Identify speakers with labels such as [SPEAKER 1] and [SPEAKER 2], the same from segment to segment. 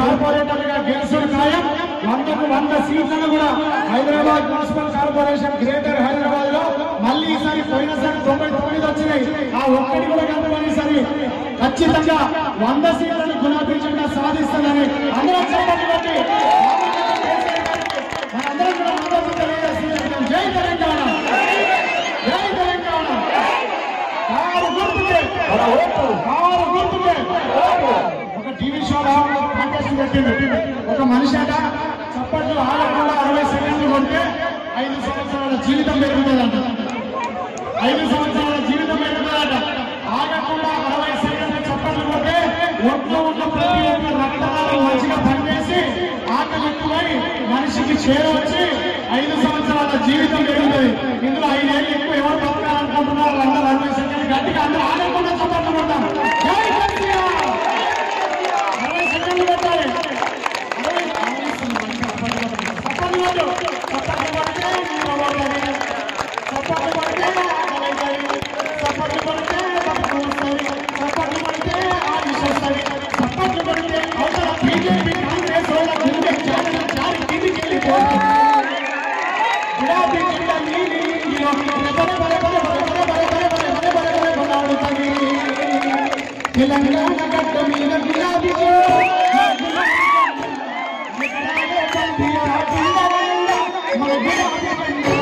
[SPEAKER 1] కార్పొరేటర్లుగా గెలుచుడు ఖాయం వందకు వంద సీట్లను కూడా Hyderabad municipal corporation greater Hyderabad లో మళ్ళీ ఈసారి పోయినసారి తొంభై తొమ్మిది వచ్చినాయి ఆ ఒక్కటి కూడా కనుగొని ఈసారి ఖచ్చితంగా వంద సీట్లను గుణాభిజంగా సాధిస్తుందని అందరం చెప్పండి బట్టి మనందరం కూడా మద్దతు తెలియజేస్తున్నాం జై తెలంగాణ జై తెలంగాణ కారు గుర్తుకే కారు గుర్తుకే ఒక టీవీ షోలో కాంటెస్ట్ పెట్టింది ఒక మనిషి అట చప్పట్లు ఆడకుండా అరవై సెకండ్లు కొడితే ఐదు సంవత్సరాల జీవితం పెరుగుతుందంట ఐదు సంవత్సరాల జీవితం పెరుగుతుందట ఆగకుండా అరవై సెకండ్ల చప్పట్లు కొడితే ఒంట్లో ఉన్న ప్రతి ఒక్క రక్తనాళం మంచిగా పనిచేసి ఆకలి ఎక్కువై మనిషికి చేరవచ్చి ఐదు సంవత్సరాల జీవితం పెరుగుతుంది ఇందులో ఐదేళ్ళు ఎక్కువ ఎవరు బతకాలనుకుంటున్నారు అందరూ అరవై సెకండ్లు గట్టిగా అందరూ ఆగకుండా చప్పట్లు కొడతాం జై కేసీఆర్! అరవై సెకండ్లు కొట్టాలి అరవై చప్పట్లు కొట్టు చప్పట్లు కొడితే నీకు అవ్వాలి చప్పట్లు కొడితే ఆకలైతాయి చప్పట్లు కొడితే బతుకు వస్తుంది చప్పట్లు కొడితే ఆయుష్ వస్తుంది చప్పట్లు కొడితే అవతల బీజేపీ కాంగ్రెస్ వాళ్ళ గుండె జారి జారి కిందికి వెళ్ళిపోతుంది గులాబీ జెండా నీలి నీలిలో బరే బరే బరే బరే బరే బరే బరే బరే బరే బరే కొనాడుతుంది తెలంగాణ గడ్డ మీద గులాబీ జెండా ఎకరాలే బంతి ఆ పిల్లలంగా మన గులాబీ జెండా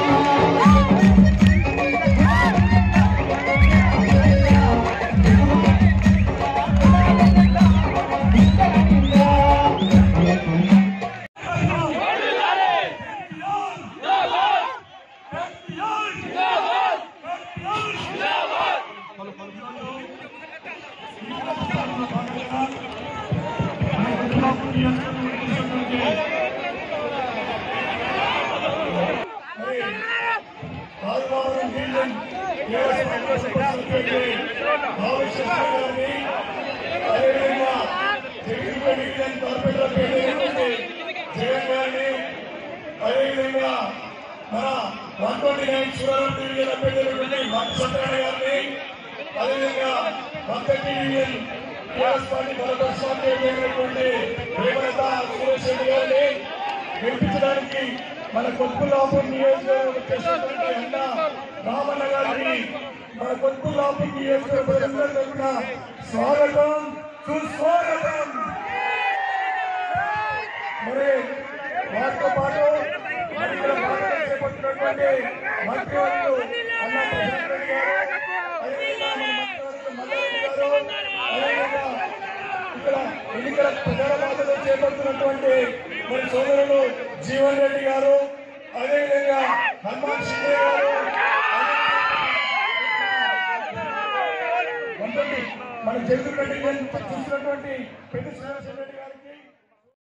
[SPEAKER 2] ఆదివారం డివిజన్ టీఆర్ఎస్ భావిష్యత్తుగారిని అదేవిధంగా జగన్ డివిజన్ కార్పొరేటర్ పేరు జగన్ గారిని అదేవిధంగా మన one twenty nine Suraram division అభ్యర్థులైనటువంటి మధు సత్యనారాయణ గారిని అదేవిధంగా one thirty division TRS party బలపర స్వామి అయినటువంటి ప్రేమలత సురేష్ రెడ్డి గారిని గెలిపించడానికి మన కొత్తులాపూర్ నియోజకవర్గం చేసినటువంటి అన్న రామన్న గారిని మన కొత్తులాపూర్ నియోజకవర్గ ప్రజలందరి తరఫున స్వాగతం సుస్వాగతం మరి వారితో పాటు మరి ఇక్కడ బాధ్యతలు చేపట్టినటువంటి మంత్రివర్యులు అన్న ప్రశాంత్ రెడ్డి గారు అదేవిధంగా మన మంత్రివర్యులు మల్లారెడ్డి గారు అదేవిధంగా ఇక్కడ ఎన్నికల ప్రచార బాధ్యతలు చేపడుతున్నటువంటి మరి సోదరులు జీవన్ రెడ్డి గారు అదేవిధంగా హనుమాన్ సింగ్ గారు వంటి మన జగన్ రెడ్డి గారిని చూసినటువంటి పెద్ద శ్రీనివాస రెడ్డి గారికి